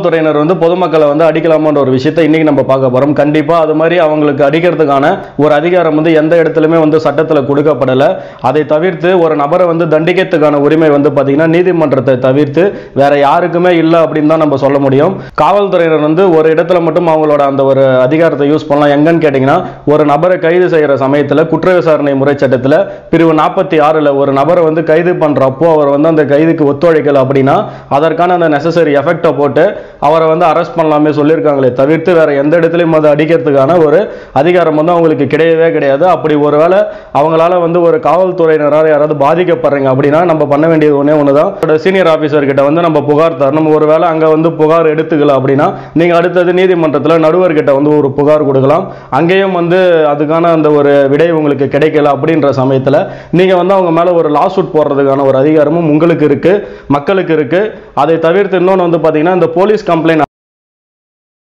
காவல்துறையினர் வந்து பொதுமக்களை வந்து அடிக்கலாமான்ற ஒரு விஷயத்தை இன்னைக்கு நம்ம பார்க்க போறோம் கண்டிப்பா அது மாதிரி அவங்களுக்கு அடிக்கிறதுக்கான ஒரு அதிகாரம் வந்து எந்த இடத்துலயுமே வந்து சட்டத்துல கொடுக்கப்படல அதை தவிர்த்து ஒரு நபரை வந்து தண்டிக்கிறதுக்கான உரிமை வந்து பாத்தீங்கன்னா நீதிமன்றத்தை தவிர்த்து வேற யாருக்குமே இல்லை அப்படின்னு தான் நம்ம சொல்ல முடியும் காவல்துறையினர் வந்து ஒரு இடத்துல மட்டும் அவங்களோட அந்த ஒரு அதிகாரத்தை யூஸ் பண்ணலாம் எங்கன்னு கேட்டிங்கன்னா ஒரு நபரை கைது செய்யற சமயத்துல குற்ற விசாரணை முறை சட்டத்துல பிரிவு நாற்பத்தி ஆறுல ஒரு நபரை வந்து கைது பண்றப்போ அவர் வந்து அந்த கைதுக்கு ஒத்துழைக்கல அப்படின்னா அதற்கான அந்த நெசசரி எஃபெக்டை போட்டு அவரை வந்து அரெஸ்ட் பண்ணலாமே சொல்லியிருக்காங்களே தவிர்த்து வேற எந்த இடத்துலையும் அதை அடிக்கிறதுக்கான ஒரு அதிகாரம் வந்து அவங்களுக்கு கிடையவே கிடையாது அப்படி ஒருவேளை அவங்களால வந்து ஒரு காவல்துறையினரால் யாராவது பாதிக்கப்படுறீங்க அப்படின்னா நம்ம பண்ண வேண்டியது ஒன்றே ஒன்று தான் சீனியர் ஆஃபீஸர் கிட்ட வந்து நம்ம புகார் தரணும் ஒருவேளை அங்கே வந்து புகார் எடுத்துக்கல அப்படின்னா நீங்கள் அடுத்தது நீதிமன்றத்தில் நடுவர்கிட்ட வந்து ஒரு புகார் கொடுக்கலாம் அங்கேயும் வந்து அதுக்கான அந்த ஒரு விடை உங்களுக்கு கிடைக்கல அப்படின்ற சமயத்தில் நீங்கள் வந்து அவங்க மேலே ஒரு லாஸ் சூட் போடுறதுக்கான ஒரு அதிகாரமும் உங்களுக்கு இருக்கு மக்களுக்கு இருக்கு அதை தவிர்த்து இன்னொன்று வந்து பார்த்தீங்கன்னா இந்த போலீஸ் கம்ப்ளைண்ட்